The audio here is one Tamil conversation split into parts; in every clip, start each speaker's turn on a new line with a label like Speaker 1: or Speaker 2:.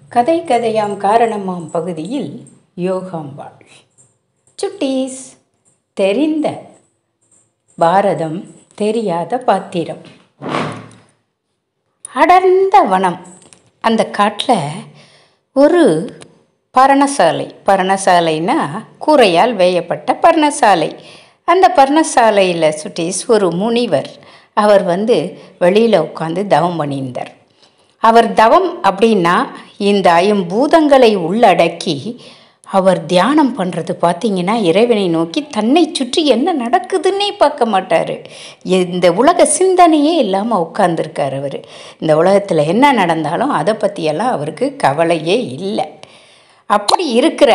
Speaker 1: கதை கதையாம் காரணமாம் பகுதியில் யோகாம்பாள் சுட்டீஸ் தெரிந்த பாரதம் தெரியாத பாத்திரம் அடர்ந்த வனம் அந்த காட்டில் ஒரு பர்ணசாலை பர்ணசாலைனா கூரையால் வேயப்பட்ட பர்ணசாலை அந்த பர்ணசாலையில் சுட்டீஸ் ஒரு முனிவர் அவர் வந்து வெளியில் உட்காந்து தவம் பண்ணியிருந்தார் அவர் தவம் அப்படின்னா இந்த ஐம்பூதங்களை உள்ளடக்கி அவர் தியானம் பண்ணுறது பார்த்தீங்கன்னா இறைவனை நோக்கி தன்னை சுற்றி என்ன நடக்குதுன்னே பார்க்க மாட்டார் இந்த உலக சிந்தனையே இல்லாமல் உட்காந்துருக்கார் அவர் இந்த உலகத்தில் என்ன நடந்தாலும் அதை பற்றியெல்லாம் அவருக்கு கவலையே இல்லை அப்படி இருக்கிற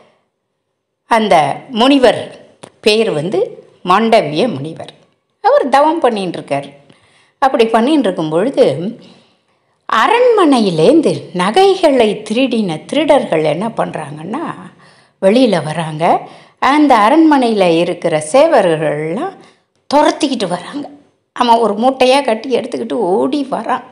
Speaker 1: அந்த முனிவர் பேர் வந்து மாண்டவிய முனிவர் அவர் தவம் பண்ணின்னு இருக்கார் அப்படி பண்ணின்னு இருக்கும் பொழுது அரண்மனையிலேருந்து நகைகளை திருடின திருடர்கள் என்ன பண்ணுறாங்கன்னா வெளியில் வராங்க அந்த அரண்மனையில் இருக்கிற சேவர்கள்லாம் துரத்திக்கிட்டு வராங்க அவன் ஒரு மூட்டையாக கட்டி எடுத்துக்கிட்டு ஓடி வரான்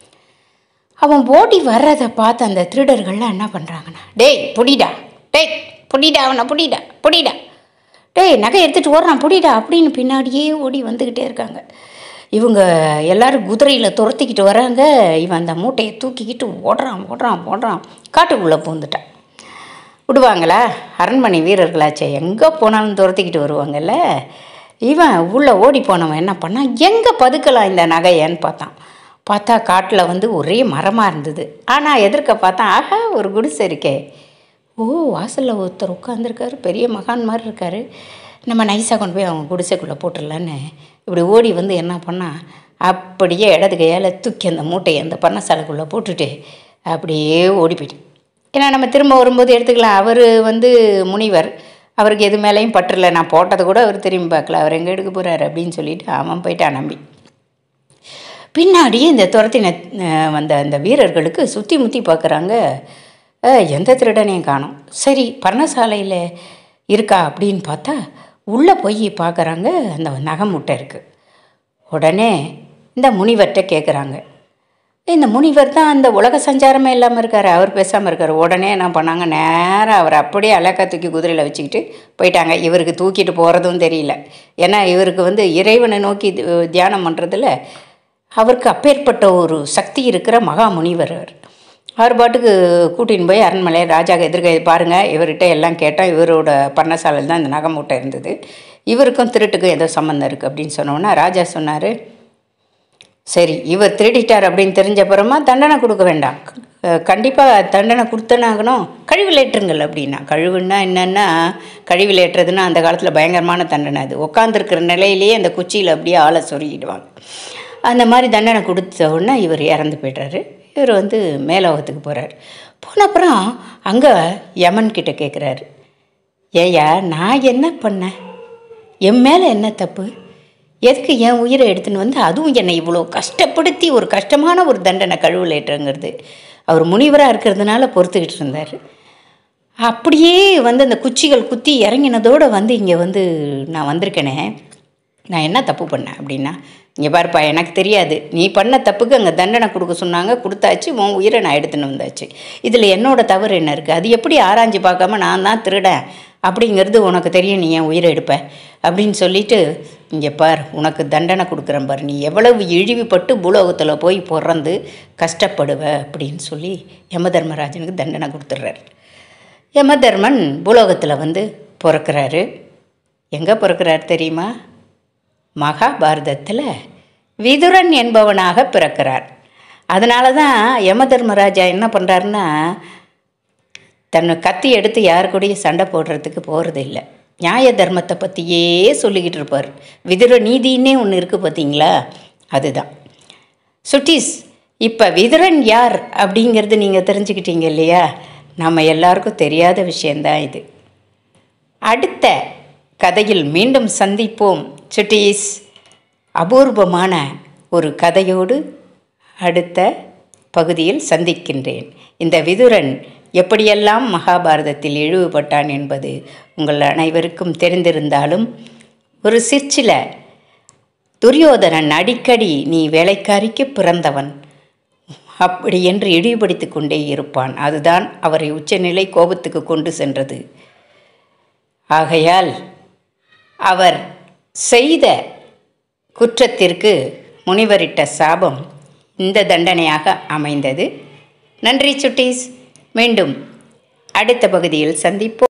Speaker 1: அவன் ஓடி வர்றதை பார்த்து அந்த திருடர்கள்லாம் என்ன பண்ணுறாங்கன்னா டேய் புடிடா டேய் புடிடா அவனை புடிடா புடிடா டேய் நகை எடுத்துகிட்டு ஓடுறான் புடிடா அப்படின்னு பின்னாடியே ஓடி வந்துக்கிட்டே இருக்காங்க இவங்க எல்லாரும் குதிரையில் துரத்திக்கிட்டு வராங்க இவன் அந்த மூட்டையை தூக்கிக்கிட்டு ஓடுறான் ஓடுறான் ஓடுறான் காட்டுக்குள்ளே பூந்துட்டான் விடுவாங்களா அரண்மனை வீரர்களாச்சே எங்கே போனாலும் துரத்திக்கிட்டு வருவாங்கல்ல இவன் உள்ளே ஓடி போனவன் என்ன பண்ணான் எங்கே பதுக்கலாம் இந்த நகையன்னு பார்த்தான் பார்த்தா காட்டில் வந்து ஒரே மரமாக இருந்தது ஆனால் எதிர்க்க பார்த்தா ஆஹா ஒரு குடிசை இருக்கே ஓ வாசலில் ஒருத்தர் உட்காந்துருக்காரு பெரிய மகான் மாதிரி இருக்காரு நம்ம நைஸாக கொண்டு போய் அவங்க குடிசைக்குள்ளே போட்டுடலான்னு இப்படி ஓடி வந்து என்ன பண்ணால் அப்படியே இடது கையால் தூக்கி அந்த மூட்டையை அந்த பன்னசாலைக்குள்ளே போட்டுட்டு அப்படியே ஓடி போயிட்டேன் ஏன்னா நம்ம திரும்ப வரும்போது எடுத்துக்கலாம் அவர் வந்து முனிவர் அவருக்கு எது மேலேயும் பற்றல நான் போட்டதை கூட அவர் திரும்பி பார்க்கல அவர் எங்கே எடுக்க போகிறாரு அப்படின்னு சொல்லிட்டு அவன் போயிட்டான் நம்பி பின்னாடியே இந்த துரத்தின அஹ், வந்த அந்த வீரர்களுக்கு சுற்றி முற்றி பார்க்குறாங்க அஹ், எந்த திருடனையும் காணோம் சரி பர்ணசாலையில் இருக்கா அப்படின்னு பார்த்தா உள்ளே போய் பார்க்குறாங்க அந்த நகை முட்டை இருக்குது உடனே இந்த முனிவர்கிட்ட கேட்குறாங்க இந்த முனிவர் தான் அந்த உலக சஞ்சாரமே இல்லாமல் இருக்கார் அவர் பேசாமல் இருக்கார் உடனே என்ன பண்ணாங்க நேராக அவர் அப்படியே அலக்கா தூக்கி குதிரையில் வச்சுக்கிட்டு போயிட்டாங்க இவருக்கு தூக்கிட்டு போகிறதும் தெரியல ஏன்னா இவருக்கு வந்து இறைவனை நோக்கி தி- தியானம் பண்ணுறதுல அவருக்கு அப்பேற்பட்ட ஒரு சக்தி இருக்கிற மகா முனிவர் அவர் அவர் பாட்டுக்கு கூட்டின்னு போய் அரண்மனை ராஜாக்கு எதிர்க்க பாருங்கள் இவர்கிட்ட எல்லாம் கேட்டோம் இவரோட பர்ணசாலையில் தான் இந்த நகை மூட்டை இருந்தது இவருக்கும் திருட்டுக்கும் ஏதோ சம்மந்தம் இருக்குது அப்படின்னு சொன்னோன்னா ராஜா சொன்னார் சரி இவர் திருடிட்டார் அப்படின்னு தெரிஞ்ச அப்புறமா தண்டனை கொடுக்க வேண்டாம் கண்டிப்பாக தண்டனை கொடுத்தனாகணும் கழிவுலேற்றுங்கள் அப்படின்னா கழிவுன்னா என்னென்னா கழிவுலேற்றுறதுன்னா அந்த காலத்தில் பயங்கரமான தண்டனை அது உட்காந்துருக்கிற நிலையிலேயே அந்த குச்சியில் அப்படியே ஆளை சொருகிடுவாங்க அந்த மாதிரி தண்டனை கொடுத்த உடனே இவர் இறந்து போய்ட்றாரு இவர் வந்து மேலோகத்துக்கு போகிறார் போன அப்புறம் அங்கே யமன் கிட்ட கேட்குறாரு ஏயா நான் என்ன பண்ணேன் என் மேலே என்ன தப்பு எதுக்கு என் உயிரை எடுத்துன்னு வந்து அதுவும் என்னை இவ்வளோ கஷ்டப்படுத்தி ஒரு கஷ்டமான ஒரு தண்டனை கழுவுலேட்டுங்கிறது அவர் முனிவராக இருக்கிறதுனால பொறுத்துக்கிட்டு இருந்தார் அப்படியே வந்து அந்த குச்சிகள் குத்தி இறங்கினதோடு வந்து இங்கே வந்து நான் வந்திருக்கேனே நான் என்ன தப்பு பண்ணேன் அப்படின்னா இங்கே பாருப்பா எனக்கு தெரியாது நீ பண்ண தப்புக்கு அங்கே தண்டனை கொடுக்க சொன்னாங்க கொடுத்தாச்சு உன் உயிரை நான் எடுத்துன்னு வந்தாச்சு இதில் என்னோட தவறு என்ன இருக்குது அது எப்படி ஆராய்ஞ்சு பார்க்காம நான் தான் திருடேன் அப்படிங்கிறது உனக்கு தெரியும் நீ என் உயிரை எடுப்ப அப்படின்னு சொல்லிட்டு இங்கே பார் உனக்கு தண்டனை கொடுக்குறேன் பார் நீ எவ்வளவு இழிவுபட்டு பூலோகத்தில் போய் பிறந்து கஷ்டப்படுவ அப்படின்னு சொல்லி யமதர்மராஜனுக்கு தண்டனை கொடுத்துட்றாரு யமதர்மன் பூலோகத்தில் வந்து பிறக்கிறாரு எங்கே பிறக்கிறார் தெரியுமா மகாபாரதத்தில் விதுரன் என்பவனாக பிறக்கிறார் அதனால தான் யமதர்மராஜா என்ன பண்ணுறாருன்னா தன்னை கத்தி எடுத்து யார் கூடயும் சண்டை போடுறதுக்கு போகிறது இல்லை நியாய தர்மத்தை பற்றியே சொல்லிக்கிட்டு இருப்பார் விதுர நீதின்னே ஒன்று இருக்குது பார்த்தீங்களா அதுதான் சுட்டீஸ் இப்போ விதுரன் யார் அப்படிங்கிறது நீங்கள் தெரிஞ்சுக்கிட்டீங்க இல்லையா நம்ம எல்லாருக்கும் தெரியாத விஷயந்தான் இது அடுத்த கதையில் மீண்டும் சந்திப்போம் சுட்டீஸ் அபூர்வமான ஒரு கதையோடு அடுத்த பகுதியில் சந்திக்கின்றேன் இந்த விதுரன் எப்படியெல்லாம் மகாபாரதத்தில் இழிவுபட்டான் என்பது உங்கள் அனைவருக்கும் தெரிந்திருந்தாலும் ஒரு சிற்சில துரியோதனன் அடிக்கடி நீ வேலைக்காரிக்கு பிறந்தவன் அப்படி என்று இழிவுபடுத்தி கொண்டே இருப்பான் அதுதான் அவரை உச்சநிலை கோபத்துக்கு கொண்டு சென்றது ஆகையால் அவர் செய்த குற்றத்திற்கு முனிவரிட்ட சாபம் இந்த தண்டனையாக அமைந்தது நன்றி சுட்டீஸ் மீண்டும் அடுத்த பகுதியில் சந்திப்போம்